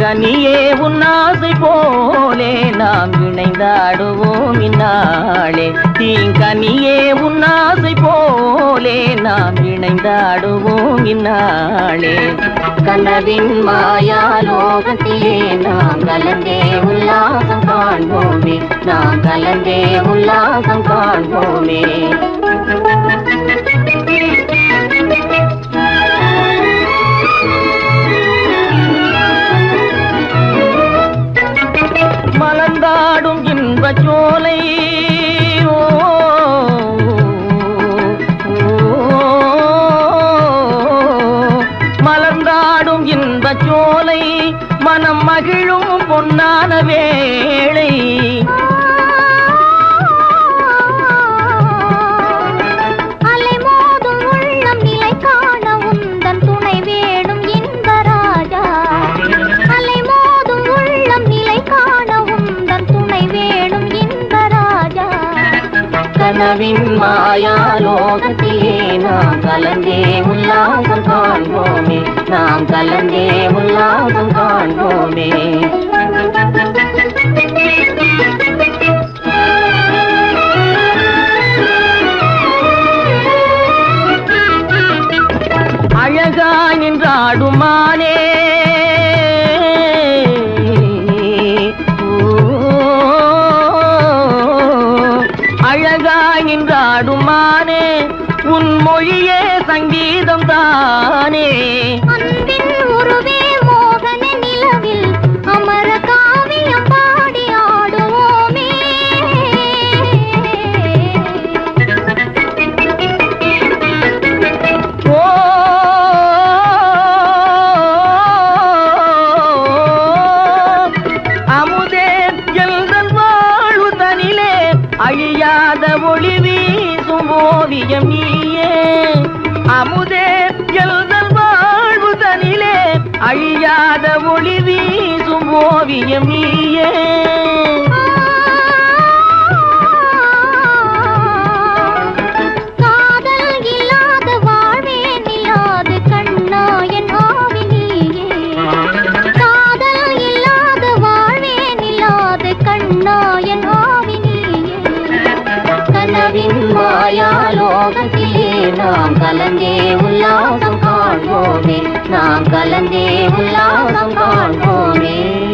தீங்கனியே உன்னாசை போலே நாம் இணைந்தாடுவோம் இந்நாளே தீங்கனியே உன்னாசை போலே நாம் இணைந்தாடுவோம் இந்நாளே கனவின் மாயாலோகத்திலே நாம் கலந்தே உல்லாசம் காண்போமே நாம் கலந்தே உல்லாசம் காண்போமே மலர்ந்தாடும் இன்ப சோலை ஓ, ஓ, மலர்ந்தாடும் இன்ப சோலை மனம் மகிழும் பொன்னான வேளை அலைமோதும் உள்ளம் நிலை காண உந்தன் துணை வேணும் இன்பராஜா அலைமோதும் உள்ளம் நிலை காண உந்தன் துணை வேணும் இன்பராஜா கனவின் மாயாலோகத்திலே நாம் கலந்தே உல்லாசம் காண்போமே நாம் கலந்தே உல்லாசம் காண்போமே அழகாய் நின்றாடுமானே அழகாய் நின்றாடுமானே உன் மொழியே சங்கீதம் தானே அன்பின் உருவே மோகன நிலவில் அமர காவியம் பாடி ஆடுவோமே ஓ அமுதே எல்தன் வாழ்வு தனிலே அழியாத ஒளி வீசும் ஓவியம் நீயே அமுதே எல்தன் வாழ்வு தனிலே அழியாத ஒளி வீசும் ஓவியம் நீயே காதல் இல்லாத வாழ்வே நிலாது கண்ணா என் ஆவி நீயே காதல் இல்லாத வாழ்வே நிலாது கண்ணா என் ஆவி நீயே கனவின் மாயாலோகத்திலே நாம் கலந்தே உல்லாசம் காண்போமே நாம் கலந்தே உல்லாசம் காண்போமே